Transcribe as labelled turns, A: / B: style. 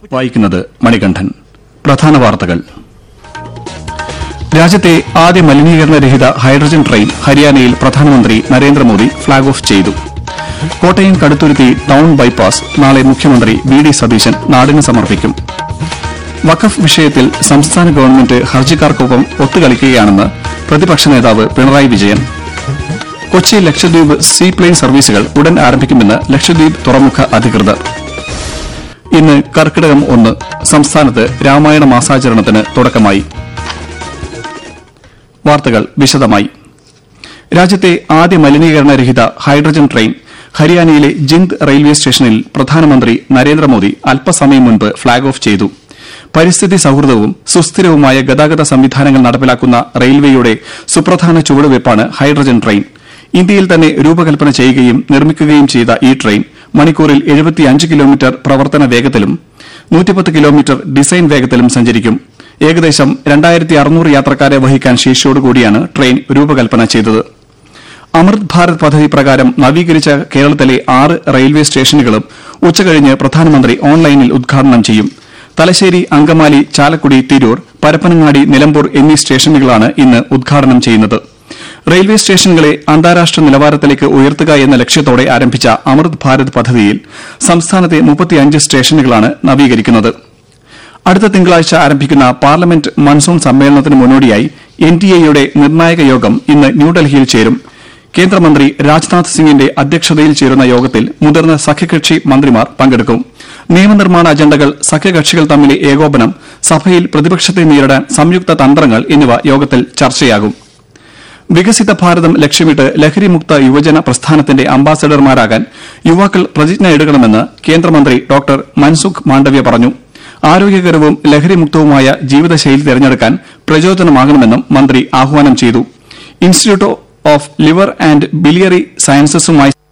A: വായിക്കുന്നത് മണികണ്ഠൻ പ്രധാന വാർത്തകൾ രാജ്യത്തെ ആദ്യ മലിനീകരണരഹിത ഹൈഡ്രജൻ ട്രെയിൻ ഹരിയാനയിൽ പ്രധാനമന്ത്രി നരേന്ദ്രമോദി ഫ്ളാഗ് ഓഫ് ചെയ്തു കോട്ടയം കടുത്തുരുത്തി ടൌൺ ബൈപ്പാസ് നാളെ മുഖ്യമന്ത്രി വി ഡി സതീശൻ നാടിന് സമർപ്പിക്കും വഖഫ് വിഷയത്തിൽ സംസ്ഥാന ഗവൺമെന്റ് ഹർജിക്കാർക്കൊപ്പം ഒത്തുകളിക്കുകയാണെന്ന് പ്രതിപക്ഷ നേതാവ് പിണറായി വിജയൻ കൊച്ചി ലക്ഷദ്വീപ് സീപ്ലെയിൻ സർവീസുകൾ ഉടൻ ആരംഭിക്കുമെന്ന് ലക്ഷദ്വീപ് തുറമുഖ അധികൃതർ ഇന്ന് കർക്കിടകം ഒന്ന് സംസ്ഥാനത്ത് രാമായണ മാസാചരണത്തിന് തുടക്കമായി വാർത്തകൾ വിശദമായി രാജ്യത്തെ ആദ്യ മലിനീകരണരഹിത ഹൈഡ്രജൻ ട്രെയിൻ ഹരിയാനയിലെ ജിന്ദ് റെയിൽവേ സ്റ്റേഷനിൽ പ്രധാനമന്ത്രി നരേന്ദ്രമോദി അല്പസമയം മുൻപ് ഫ്ളാഗ് ഓഫ് ചെയ്തു പരിസ്ഥിതി സൌഹൃദവും സുസ്ഥിരവുമായ ഗതാഗത സംവിധാനങ്ങൾ നടപ്പിലാക്കുന്ന റെയിൽവേയുടെ സുപ്രധാന ചുവടുവയ്പ്പാണ് ഹൈഡ്രജൻ ട്രെയിൻ ഇന്ത്യയിൽ തന്നെ രൂപകൽപ്പന ചെയ്യുകയും നിർമ്മിക്കുകയും ചെയ്ത ഈ ട്രെയിൻ മണിക്കൂറിൽ എഴുപത്തിയഞ്ച് കിലോമീറ്റർ പ്രവർത്തന വേഗത്തിലും നൂറ്റിപ്പത്ത് കിലോമീറ്റർ ഡിസൈൻ വേഗത്തിലും സഞ്ചരിക്കും ഏകദേശം രണ്ടായിരത്തി അറുന്നൂറ് യാത്രക്കാരെ വഹിക്കാൻ ശേഷിയോടുകൂടിയാണ് ട്രെയിൻ രൂപകൽപ്പന ചെയ്തത് അമൃത് ഭാരത് പദ്ധതി പ്രകാരം നവീകരിച്ച കേരളത്തിലെ ആറ് റെയിൽവേ സ്റ്റേഷനുകളും ഉച്ചകഴിഞ്ഞ് പ്രധാനമന്ത്രി ഓൺലൈനിൽ ഉദ്ഘാടനം ചെയ്യും തലശ്ശേരി അങ്കമാലി ചാലക്കുടി തിരൂർ പരപ്പനങ്ങാടി നിലമ്പൂർ എന്നീ സ്റ്റേഷനുകളാണ് ഇന്ന് ഉദ്ഘാടനം ചെയ്യുന്നത് റെയിൽവേ സ്റ്റേഷനുകളെ അന്താരാഷ്ട്ര നിലവാരത്തിലേക്ക് ഉയർത്തുക എന്ന ലക്ഷ്യത്തോടെ ആരംഭിച്ച അമൃത് ഭാരത് പദ്ധതിയിൽ സംസ്ഥാനത്തെ മുപ്പത്തിയഞ്ച് സ്റ്റേഷനുകളാണ് നവീകരിക്കുന്നത് അടുത്ത തിങ്കളാഴ്ച ആരംഭിക്കുന്ന പാർലമെന്റ് മൺസൂൺ സമ്മേളനത്തിന് മുന്നോടിയായി എൻ ഡി എയുടെ നിർണായക യോഗം ഇന്ന് ന്യൂഡൽഹിയിൽ ചേരും കേന്ദ്രമന്ത്രി രാജ്നാഥ് സിംഗിന്റെ അധ്യക്ഷതയിൽ ചേരുന്ന യോഗത്തിൽ മുതിർന്ന സഖ്യകക്ഷി മന്ത്രിമാർ പങ്കെടുക്കും നിയമനിർമ്മാണ അജണ്ടകൾ സഖ്യകക്ഷികൾ തമ്മിലെ ഏകോപനം സഭയിൽ പ്രതിപക്ഷത്തെ നേരിടാൻ സംയുക്ത തന്ത്രങ്ങൾ എന്നിവ യോഗത്തിൽ ചർച്ചയാകും വികസിത ഭാരതം ലക്ഷ്യമിട്ട് ലഹരിമുക്ത യുവജന പ്രസ്ഥാനത്തിന്റെ അംബാസഡർമാരാകാൻ യുവാക്കൾ പ്രതിജ്ഞ എടുക്കണമെന്ന് കേന്ദ്രമന്ത്രി ഡോക്ടർ മൻസുഖ് മാണ്ഡവ്യ പറഞ്ഞു ആരോഗ്യകരവും ലഹരിമുക്തവുമായ ജീവിതശൈലി തെരഞ്ഞെടുക്കാൻ പ്രചോദനമാകണമെന്നും മന്ത്രി ആഹ്വാനം ചെയ്തു institute of liver and biliary സയൻസസുമായി